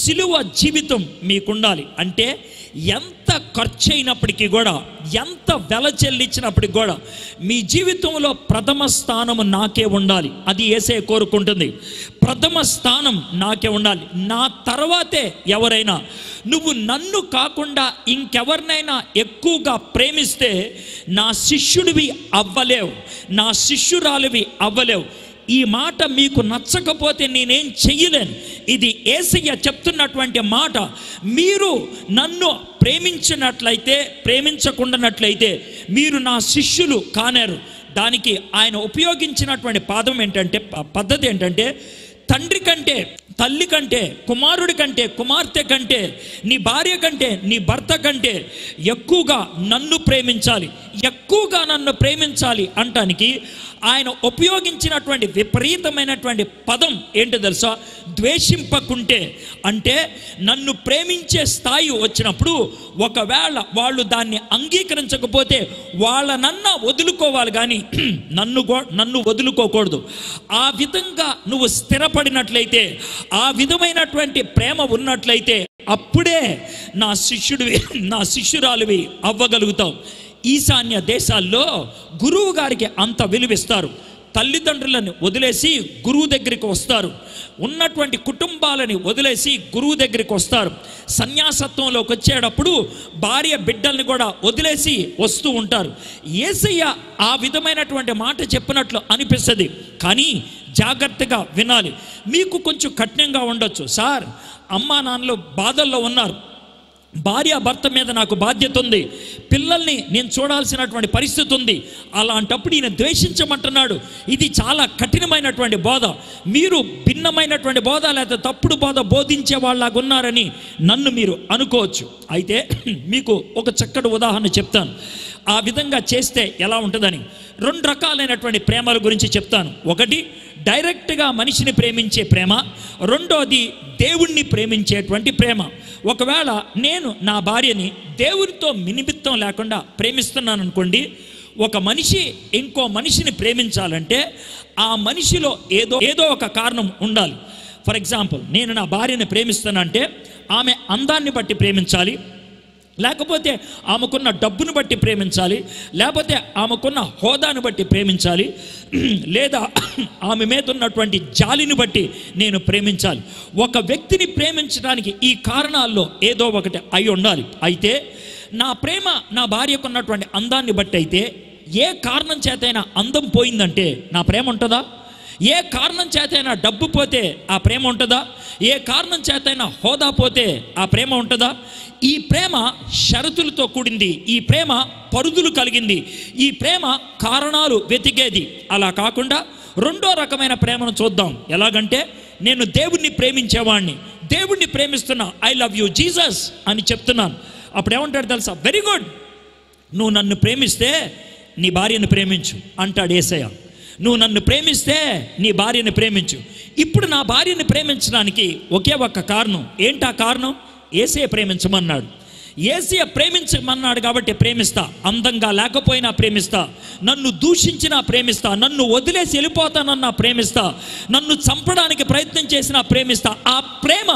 సిలువ జీవితం మీకుండాలి అంటే ఎంత ఖర్చు అయినప్పటికీ కూడా ఎంత వెల చెల్లించినప్పటికి కూడా మీ జీవితంలో ప్రథమ స్థానము నాకే ఉండాలి అది ఏసే కోరుకుంటుంది ప్రథమ స్థానం నాకే ఉండాలి నా తర్వాతే ఎవరైనా నువ్వు నన్ను కాకుండా ఇంకెవరినైనా ఎక్కువగా ప్రేమిస్తే నా శిష్యుడివి అవ్వలేవు నా శిష్యురాలివి అవ్వలేవు ఈ మాట మీకు నచ్చకపోతే నేనేం చెయ్యలేను ఇది ఏసయ్య చెప్తున్నటువంటి మాట మీరు నన్ను ప్రేమించినట్లయితే ప్రేమించకుండానట్లయితే మీరు నా శిష్యులు కానేరు దానికి ఆయన ఉపయోగించినటువంటి పాదం ఏంటంటే ప- పద్ధతి ఏంటంటే తండ్రి కంటే తల్లి కంటే కుమారుడి కంటే కుమార్తె కంటే నీ భార్య కంటే నీ భర్త కంటే ఎక్కువగా నన్ను ప్రేమించాలి ఎక్కువగా నన్ను ప్రేమించాలి అంటానికి ఆయన ఉపయోగించినటువంటి విపరీతమైనటువంటి పదం ఏంటో తెలుసా ద్వేషింపకుంటే అంటే నన్ను ప్రేమించే స్థాయి వచ్చినప్పుడు ఒకవేళ వాళ్ళు దాన్ని అంగీకరించకపోతే వాళ్ళనన్నా వదులుకోవాలి కానీ నన్ను గో- నన్ను వదులుకోకూడదు ఆ విధంగా నువ్వు స్థిరపడినట్లయితే ఆ విధమైనటువంటి ప్రేమ ఉన్నట్లయితే అప్పుడే నా శిష్యుడివి నా శిష్యురాలివి అవ్వగలుగుతావు ఈశాన్య దేశాల్లో గురువు గారికి అంత విలువిస్తారు తల్లిదండ్రులను వదిలేసి గురువు దగ్గరికి వస్తారు ఉన్నటువంటి కుటుంబాలని వదిలేసి గురువు దగ్గరికి వస్తారు సన్యాసత్వంలోకి వచ్చేటప్పుడు భార్య బిడ్డల్ని కూడా వదిలేసి వస్తూ ఉంటారు ఏసయ్య ఆ విధమైనటువంటి మాట చెప్పినట్లు అనిపిస్తుంది కానీ జాగ్రత్తగా వినాలి మీకు కొంచెం కఠినంగా ఉండొచ్చు సార్ అమ్మా నాన్నలు బాధల్లో ఉన్నారు భార్య భర్త మీద నాకు బాధ్యత ఉంది పిల్లల్ని నేను చూడాల్సినటువంటి పరిస్థితి ఉంది అలాంటప్పుడు ఈయన ద్వేషించమంటున్నాడు ఇది చాలా కఠినమైనటువంటి బోధ మీరు భిన్నమైనటువంటి బోధ లేదా తప్పుడు బోధ బోధించే వాళ్ళగా ఉన్నారని నన్ను మీరు అనుకోవచ్చు అయితే మీకు ఒక చక్కటి ఉదాహరణ చెప్తాను ఆ విధంగా చేస్తే ఎలా ఉంటుందని రెండు రకాలైనటువంటి ప్రేమల గురించి చెప్తాను ఒకటి డైరెక్ట్గా మనిషిని ప్రేమించే ప్రేమ రెండోది దేవుణ్ణి ప్రేమించేటువంటి ప్రేమ ఒకవేళ నేను నా భార్యని దేవుడితో మినిమిత్తం లేకుండా ప్రేమిస్తున్నాను అనుకోండి ఒక మనిషి ఇంకో మనిషిని ప్రేమించాలంటే ఆ మనిషిలో ఏదో ఏదో ఒక కారణం ఉండాలి ఫర్ ఎగ్జాంపుల్ నేను నా భార్యని ప్రేమిస్తానంటే ఆమె అందాన్ని బట్టి ప్రేమించాలి లేకపోతే ఆమెకున్న డబ్బును బట్టి ప్రేమించాలి లేకపోతే ఆమెకున్న హోదాను బట్టి ప్రేమించాలి లేదా ఆమె మీద ఉన్నటువంటి జాలిని బట్టి నేను ప్రేమించాలి ఒక వ్యక్తిని ప్రేమించడానికి ఈ కారణాల్లో ఏదో ఒకటి అయి ఉండాలి అయితే నా ప్రేమ నా భార్యకు ఉన్నటువంటి అందాన్ని బట్టి అయితే ఏ కారణం చేతైనా అందం పోయిందంటే నా ప్రేమ ఉంటుందా ఏ కారణం చేతైనా డబ్బు పోతే ఆ ప్రేమ ఉంటుందా ఏ కారణం చేతైనా హోదా పోతే ఆ ప్రేమ ఉంటుందా ఈ ప్రేమ షరతులతో కూడింది ఈ ప్రేమ పరుదులు కలిగింది ఈ ప్రేమ కారణాలు వెతికేది అలా కాకుండా రెండో రకమైన ప్రేమను చూద్దాం ఎలాగంటే నేను దేవుణ్ణి ప్రేమించేవాడిని దేవుణ్ణి ప్రేమిస్తున్నా ఐ లవ్ యూ జీసస్ అని చెప్తున్నాను అప్పుడు ఏమంటాడు తెలుసా వెరీ గుడ్ నువ్వు నన్ను ప్రేమిస్తే నీ భార్యను ప్రేమించు అంటాడు ఏసయ్య నువ్వు నన్ను ప్రేమిస్తే నీ భార్యను ప్రేమించు ఇప్పుడు నా భార్యని ప్రేమించడానికి ఒకే ఒక్క కారణం ఏంటా కారణం ఏసయ్య ప్రేమించమన్నాడు ఏసయ్య ప్రేమించమన్నాడు కాబట్టి ప్రేమిస్తా అందంగా లేకపోయినా ప్రేమిస్తా నన్ను దూషించినా ప్రేమిస్తా నన్ను వదిలేసి వెళ్ళిపోతానన్నా ప్రేమిస్తా నన్ను చంపడానికి ప్రయత్నం చేసినా ప్రేమిస్తా ఆ ప్రేమ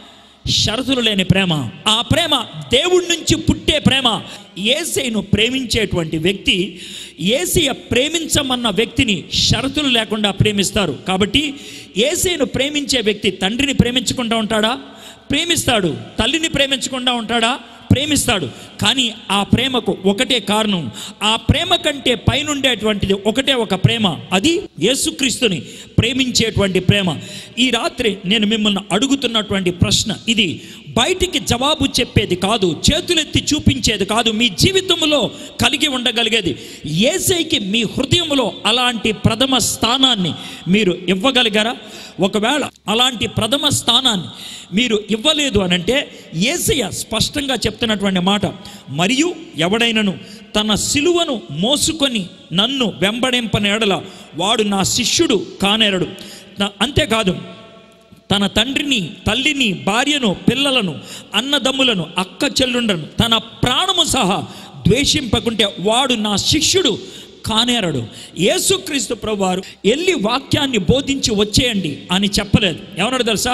షరతులు లేని ప్రేమ ఆ ప్రేమ దేవుడి నుంచి పుట్టే ప్రేమ ఏసైను ప్రేమించేటువంటి వ్యక్తి ఏసయ్య ప్రేమించమన్న వ్యక్తిని షరతులు లేకుండా ప్రేమిస్తారు కాబట్టి ఏసైను ప్రేమించే వ్యక్తి తండ్రిని ప్రేమించకుండా ఉంటాడా ప్రేమిస్తాడు తల్లిని ప్రేమించకుండా ఉంటాడా ప్రేమిస్తాడు కానీ ఆ ప్రేమకు ఒకటే కారణం ఆ ప్రేమ కంటే పైనుండేటువంటిది ఒకటే ఒక ప్రేమ అది యేసుక్రీస్తుని ప్రేమించేటువంటి ప్రేమ ఈ రాత్రి నేను మిమ్మల్ని అడుగుతున్నటువంటి ప్రశ్న ఇది బయటికి జవాబు చెప్పేది కాదు చేతులెత్తి చూపించేది కాదు మీ జీవితంలో కలిగి ఉండగలిగేది ఏసైకి మీ హృదయంలో అలాంటి ప్రథమ స్థానాన్ని మీరు ఇవ్వగలిగారా ఒకవేళ అలాంటి ప్రథమ స్థానాన్ని మీరు ఇవ్వలేదు అని అంటే ఏసయ్య స్పష్టంగా చెప్తున్నటువంటి మాట మరియు ఎవడైనను తన సిలువను మోసుకొని నన్ను వెంబడింపని ఎడల వాడు నా శిష్యుడు కానేరడు నా- అంతేకాదు తన తండ్రిని తల్లిని భార్యను పిల్లలను అన్నదమ్ములను అక్క చెల్లుండను తన ప్రాణము సహా ద్వేషింపకుంటే వాడు నా శిష్యుడు కానేరడు యేసుక్రీస్తు ప్రభువారు వెళ్ళి వాక్యాన్ని బోధించి వచ్చేయండి అని చెప్పలేదు ఏమన్నాడు తెలుసా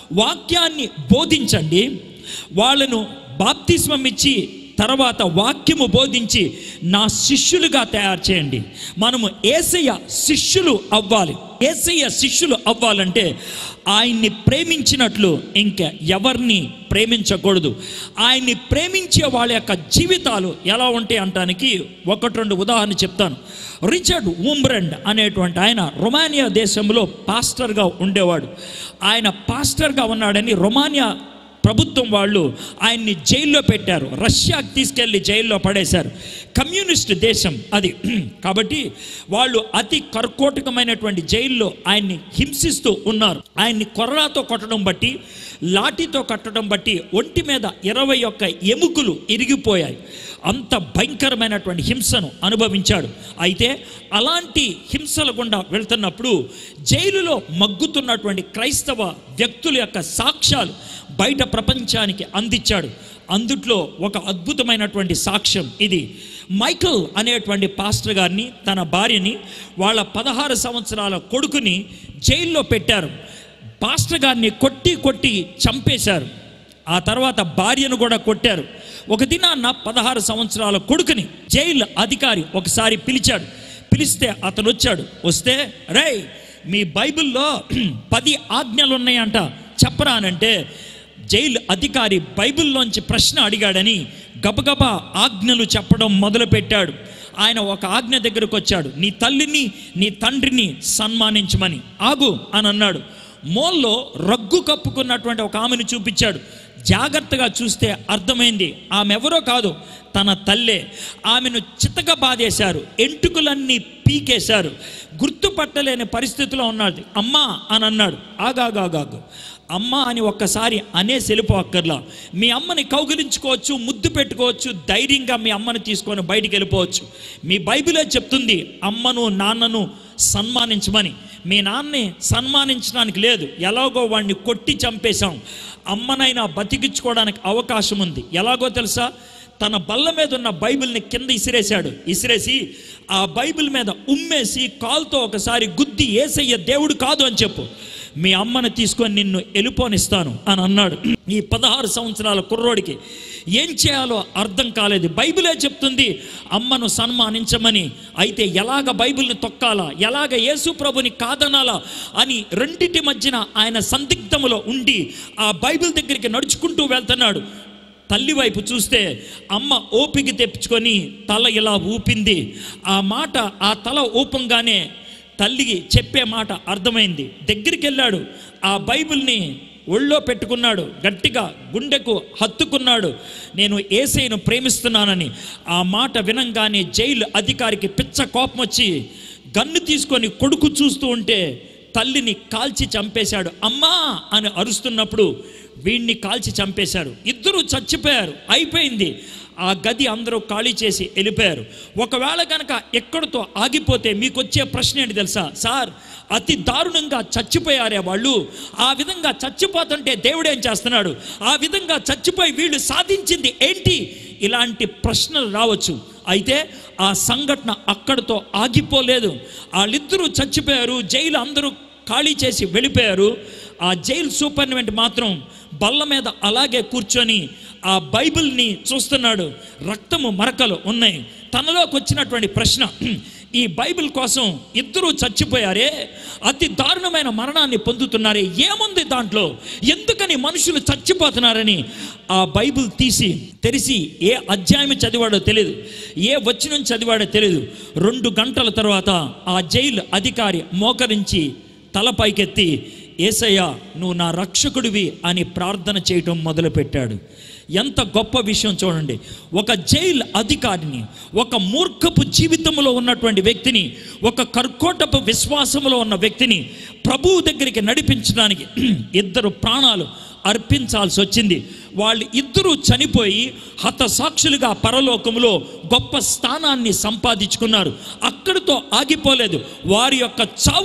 వాక్యాన్ని బోధించండి వాళ్ళను బాప్తిస్మం ఇచ్చి తర్వాత వాక్యము బోధించి నా శిష్యులుగా తయారు చేయండి మనము ఏసయ్య శిష్యులు అవ్వాలి ఏసయ్య శిష్యులు అవ్వాలంటే ఆయన్ని ప్రేమించినట్లు ఇంకా ఎవరిని ప్రేమించకూడదు ఆయన్ని ప్రేమించే వాళ్ళ యొక్క జీవితాలు ఎలా ఉంటాయి అంటానికి ఒకటి రెండు ఉదాహరణ చెప్తాను రిచర్డ్ ఊంబ్రెండ్ అనేటువంటి ఆయన రొమానియా దేశంలో పాస్టర్గా ఉండేవాడు ఆయన పాస్టర్గా ఉన్నాడని రొమానియా ప్రభుత్వం వాళ్ళు ఆయన్ని జైల్లో పెట్టారు రష్యాకి తీసుకెళ్ళి జైల్లో పడేశారు కమ్యూనిస్ట్ దేశం అది కాబట్టి వాళ్ళు అతి కర్కోటకమైనటువంటి జైల్లో ఆయన్ని హింసిస్తూ ఉన్నారు ఆయన్ని కొర్రాతో కొట్టడం బట్టి లాఠీతో కట్టడం బట్టి ఒంటి మీద ఇరవై ఒక్క ఎముకలు ఇరిగిపోయాయి అంత భయంకరమైనటువంటి హింసను అనుభవించాడు అయితే అలాంటి హింసల గుండా వెళ్తున్నప్పుడు జైలులో మగ్గుతున్నటువంటి క్రైస్తవ వ్యక్తుల యొక్క సాక్ష్యాలు బయట ప్రపంచానికి అందించాడు అందుట్లో ఒక అద్భుతమైనటువంటి సాక్ష్యం ఇది మైకల్ అనేటువంటి పాస్టర్ గారిని తన భార్యని వాళ్ళ పదహారు సంవత్సరాల కొడుకుని జైల్లో పెట్టారు పాస్టర్ గారిని కొట్టి కొట్టి చంపేశారు ఆ తర్వాత భార్యను కూడా కొట్టారు ఒక దినాన్న పదహారు సంవత్సరాల కొడుకుని జైలు అధికారి ఒకసారి పిలిచాడు పిలిస్తే అతను వచ్చాడు వస్తే రేయ్ మీ బైబిల్లో పది ఆజ్ఞలు ఉన్నాయంట చెప్పరా అనంటే జైలు అధికారి బైబిల్లోంచి ప్రశ్న అడిగాడని గబగబా ఆజ్ఞలు చెప్పడం మొదలుపెట్టాడు ఆయన ఒక ఆజ్ఞ దగ్గరకు వచ్చాడు నీ తల్లిని నీ తండ్రిని సన్మానించమని ఆగు అని అన్నాడు మోల్లో రగ్గు కప్పుకున్నటువంటి ఒక ఆమెను చూపించాడు జాగ్రత్తగా చూస్తే అర్థమైంది ఆమె ఎవరో కాదు తన తల్లే ఆమెను చితక బాధేశారు ఎంటుకలన్నీ పీకేశారు గుర్తుపట్టలేని పరిస్థితిలో ఉన్నాడు అమ్మా అని అన్నాడు ఆగాగాగాగు అమ్మ అని ఒక్కసారి అనేసి వెళ్ళిపోక్కర్లా మీ అమ్మని కౌగిలించుకోవచ్చు ముద్దు పెట్టుకోవచ్చు ధైర్యంగా మీ అమ్మని తీసుకొని బయటికి వెళ్ళిపోవచ్చు మీ బైబిలే చెప్తుంది అమ్మను నాన్నను సన్మానించమని మీ నాన్నని సన్మానించడానికి లేదు ఎలాగో వాడిని కొట్టి చంపేశాం అమ్మనైనా బతికించుకోవడానికి అవకాశం ఉంది ఎలాగో తెలుసా తన బల్ల మీద ఉన్న బైబిల్ని కింద ఇసిరేశాడు ఇసిరేసి ఆ బైబిల్ మీద ఉమ్మేసి కాల్తో ఒకసారి గుద్ది ఏసయ్య దేవుడు కాదు అని చెప్పు మీ అమ్మని తీసుకొని నిన్ను వెళ్ళిపోనిస్తాను అని అన్నాడు ఈ పదహారు సంవత్సరాల కుర్రోడికి ఏం చేయాలో అర్థం కాలేదు బైబిలే చెప్తుంది అమ్మను సన్మానించమని అయితే ఎలాగ బైబిల్ని తొక్కాలా ఎలాగ యేసు ప్రభుని కాదనాలా అని రెండిటి మధ్యన ఆయన సందిగ్ధములో ఉండి ఆ బైబిల్ దగ్గరికి నడుచుకుంటూ వెళ్తున్నాడు తల్లి వైపు చూస్తే అమ్మ ఓపిక తెప్పించుకొని తల ఇలా ఊపింది ఆ మాట ఆ తల ఊపంగానే తల్లికి చెప్పే మాట అర్థమైంది దగ్గరికి వెళ్ళాడు ఆ బైబిల్ని ఒళ్ళో పెట్టుకున్నాడు గట్టిగా గుండెకు హత్తుకున్నాడు నేను ఏసైను ప్రేమిస్తున్నానని ఆ మాట వినంగానే జైలు అధికారికి పిచ్చ కోపం వచ్చి గన్ను తీసుకొని కొడుకు చూస్తూ ఉంటే తల్లిని కాల్చి చంపేశాడు అమ్మా అని అరుస్తున్నప్పుడు వీణ్ణి కాల్చి చంపేశాడు ఇద్దరు చచ్చిపోయారు అయిపోయింది ఆ గది అందరూ ఖాళీ చేసి వెళ్ళిపోయారు ఒకవేళ కనుక ఎక్కడితో ఆగిపోతే మీకు వచ్చే ప్రశ్న ఏంటి తెలుసా సార్ అతి దారుణంగా చచ్చిపోయారే వాళ్ళు ఆ విధంగా చచ్చిపోతుంటే దేవుడు ఏం చేస్తున్నాడు ఆ విధంగా చచ్చిపోయి వీళ్ళు సాధించింది ఏంటి ఇలాంటి ప్రశ్నలు రావచ్చు అయితే ఆ సంఘటన అక్కడితో ఆగిపోలేదు వాళ్ళిద్దరూ చచ్చిపోయారు జైలు అందరూ ఖాళీ చేసి వెళ్ళిపోయారు ఆ జైలు సూపర్నెంట్ మాత్రం బల్ల మీద అలాగే కూర్చొని ఆ బైబిల్ని చూస్తున్నాడు రక్తము మరకలు ఉన్నాయి తనలోకి వచ్చినటువంటి ప్రశ్న ఈ బైబిల్ కోసం ఇద్దరూ చచ్చిపోయారే అతి దారుణమైన మరణాన్ని పొందుతున్నారే ఏముంది దాంట్లో ఎందుకని మనుషులు చచ్చిపోతున్నారని ఆ బైబిల్ తీసి తెరిచి ఏ అధ్యాయం చదివాడో తెలియదు ఏ వచనం చదివాడో తెలియదు రెండు గంటల తర్వాత ఆ జైలు అధికారి మోకరించి తల పైకెత్తి ఏసయ్య నువ్వు నా రక్షకుడివి అని ప్రార్థన చేయటం మొదలుపెట్టాడు ఎంత గొప్ప విషయం చూడండి ఒక జైలు అధికారిని ఒక మూర్ఖపు జీవితంలో ఉన్నటువంటి వ్యక్తిని ఒక కర్కోటపు విశ్వాసంలో ఉన్న వ్యక్తిని ప్రభువు దగ్గరికి నడిపించడానికి ఇద్దరు ప్రాణాలు అర్పించాల్సి వచ్చింది వాళ్ళు ఇద్దరూ చనిపోయి హతసాక్షులుగా పరలోకములో గొప్ప స్థానాన్ని సంపాదించుకున్నారు అక్కడితో ఆగిపోలేదు వారి యొక్క చావు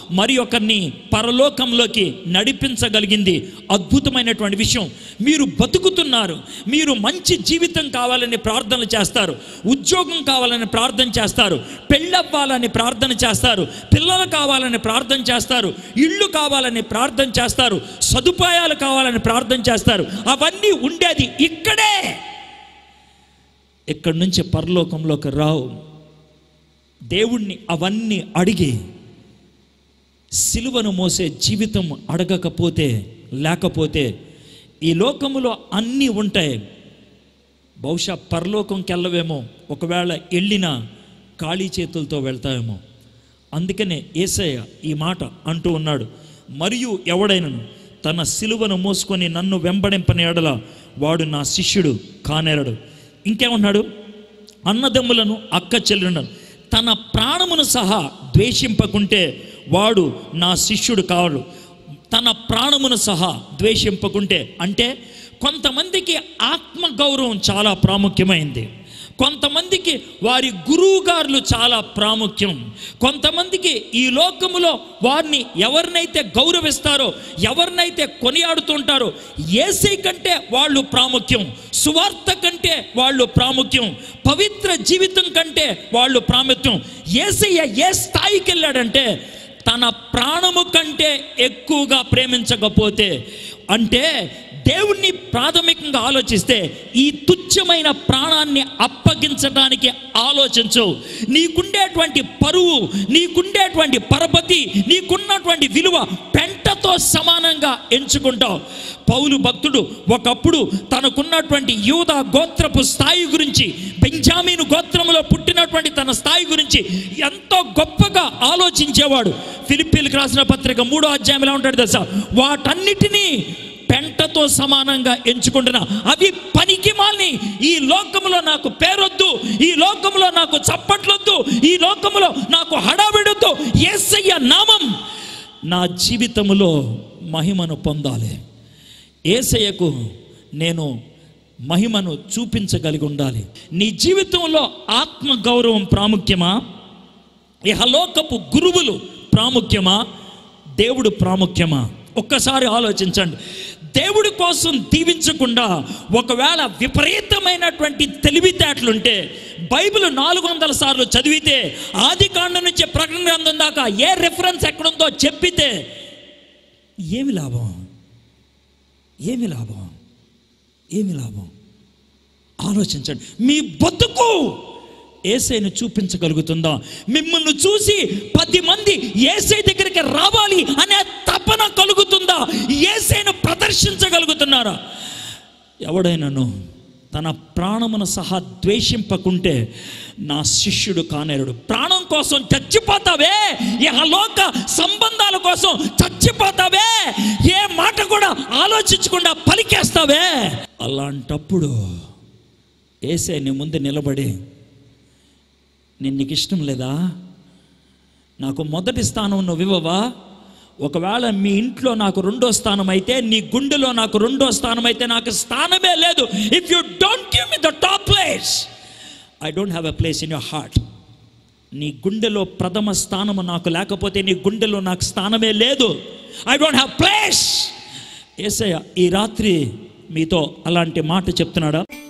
మరి ఒకరిని పరలోకంలోకి నడిపించగలిగింది అద్భుతమైనటువంటి విషయం మీరు బతుకుతున్నారు మీరు మంచి జీవితం కావాలని ప్రార్థన చేస్తారు ఉద్యోగం కావాలని ప్రార్థన చేస్తారు పెళ్ళవ్వాలని ప్రార్థన చేస్తారు పిల్లలు కావాలని ప్రార్థన చేస్తారు ఇళ్ళు కావాలని ప్రార్థన చేస్తారు సదుపాయాలు కావాలని ప్రార్థన చేస్తారు అవన్నీ ఉండేది ఇక్కడే ఇక్కడి నుంచి పరలోకంలోకి రావు దేవుణ్ణి అవన్నీ అడిగి సిలువను మోసే జీవితం అడగకపోతే లేకపోతే ఈ లోకములో అన్నీ ఉంటాయి బహుశా పరలోకంకి వెళ్ళవేమో ఒకవేళ వెళ్ళినా ఖాళీ చేతులతో వెళ్తావేమో అందుకనే ఏసయ్య ఈ మాట అంటూ ఉన్నాడు మరియు ఎవడైనను తన సిలువను మోసుకొని నన్ను వెంబడింపని ఎడల వాడు నా శిష్యుడు కానేరడు ఇంకేమన్నాడు అన్నదమ్ములను అక్క చెల్లెలను తన ప్రాణమును సహా ద్వేషింపకుంటే వాడు నా శిష్యుడు కావడు తన ప్రాణమును సహా ద్వేషింపకుంటే అంటే కొంతమందికి ఆత్మగౌరవం చాలా ప్రాముఖ్యమైంది కొంతమందికి వారి గురువుగారులు చాలా ప్రాముఖ్యం కొంతమందికి ఈ లోకములో వారిని ఎవరినైతే గౌరవిస్తారో ఎవరినైతే కొనియాడుతుంటారో ఏసై కంటే వాళ్ళు ప్రాముఖ్యం సువార్త కంటే వాళ్ళు ప్రాముఖ్యం పవిత్ర జీవితం కంటే వాళ్ళు ప్రాముఖ్యం ఏసయ్య ఏ స్థాయికి వెళ్ళాడంటే తన ప్రాణము కంటే ఎక్కువగా ప్రేమించకపోతే అంటే దేవుణ్ణి ప్రాథమికంగా ఆలోచిస్తే ఈ తుచ్చమైన ప్రాణాన్ని అప్పగించడానికి ఆలోచించు నీకుండేటువంటి పరువు నీకుండేటువంటి పరపతి నీకున్నటువంటి విలువ పెంటతో సమానంగా ఎంచుకుంటావు పౌలు భక్తుడు ఒకప్పుడు తనకున్నటువంటి యూద గోత్రపు స్థాయి గురించి బెంజామీను గోత్రములో పుట్టినటువంటి తన స్థాయి గురించి ఎంతో గొప్పగా ఆలోచించేవాడు ఫిలిప్పీలకు రాసిన పత్రిక మూడో అధ్యాయంలో ఉంటాడు తెలుసా వాటన్నిటినీ పెంటతో సమానంగా ఎంచుకుంటున్నా అవి పనికి మాలిని ఈ లోకములో నాకు పేరొద్దు ఈ లోకములో నాకు చప్పట్లొద్దు ఈ లోకములో నాకు హడావిడొద్దు యేసయ్య నామం నా జీవితములో మహిమను పొందాలి ఏసయ్యకు నేను మహిమను చూపించగలిగి ఉండాలి నీ జీవితంలో ఆత్మ గౌరవం ప్రాముఖ్యమా ఇహలోకపు గురువులు ప్రాముఖ్యమా దేవుడు ప్రాముఖ్యమా ఒక్కసారి ఆలోచించండి దేవుడి కోసం దీవించకుండా ఒకవేళ విపరీతమైనటువంటి తెలివితేటలుంటే బైబిల్ నాలుగు వందల సార్లు చదివితే ఆది కాండం నుంచి ప్రకటన గ్రంథం దాకా ఏ రెఫరెన్స్ ఎక్కడుందో చెప్పితే ఏమి లాభం ఏమి లాభం ఏమి లాభం ఆలోచించండి మీ బతుకు ఏసైను చూపించగలుగుతుందా మిమ్మల్ని చూసి పది మంది ఏసై దగ్గరికి రావాలి అనే తపన కలుగుతుందా ఏసైను ప్రదర్శించగలుగుతున్నారా ఎవడైనాను తన ప్రాణమును సహా ద్వేషింపకుంటే నా శిష్యుడు కానేరుడు ప్రాణం కోసం చచ్చిపోతావే లోక సంబంధాల కోసం చచ్చిపోతావే ఏ మాట కూడా ఆలోచించకుండా పలికేస్తావే అలాంటప్పుడు ఏసే నీ ముందు నిలబడి నేను నీకు ఇష్టం లేదా నాకు మొదటి స్థానం నువ్వు ఇవ్వవా ఒకవేళ మీ ఇంట్లో నాకు రెండో స్థానం అయితే నీ గుండెలో నాకు రెండో స్థానం అయితే నాకు స్థానమే లేదు if you don't give me the top place I don't have a place in your heart నీ గుండెలో ప్రథమ స్థానము నాకు లేకపోతే నీ గుండెలో నాకు స్థానమే లేదు I don't have place Yesayya ఈ రాత్రి మీతో అలాంటి మాట చెప్తున్నాడా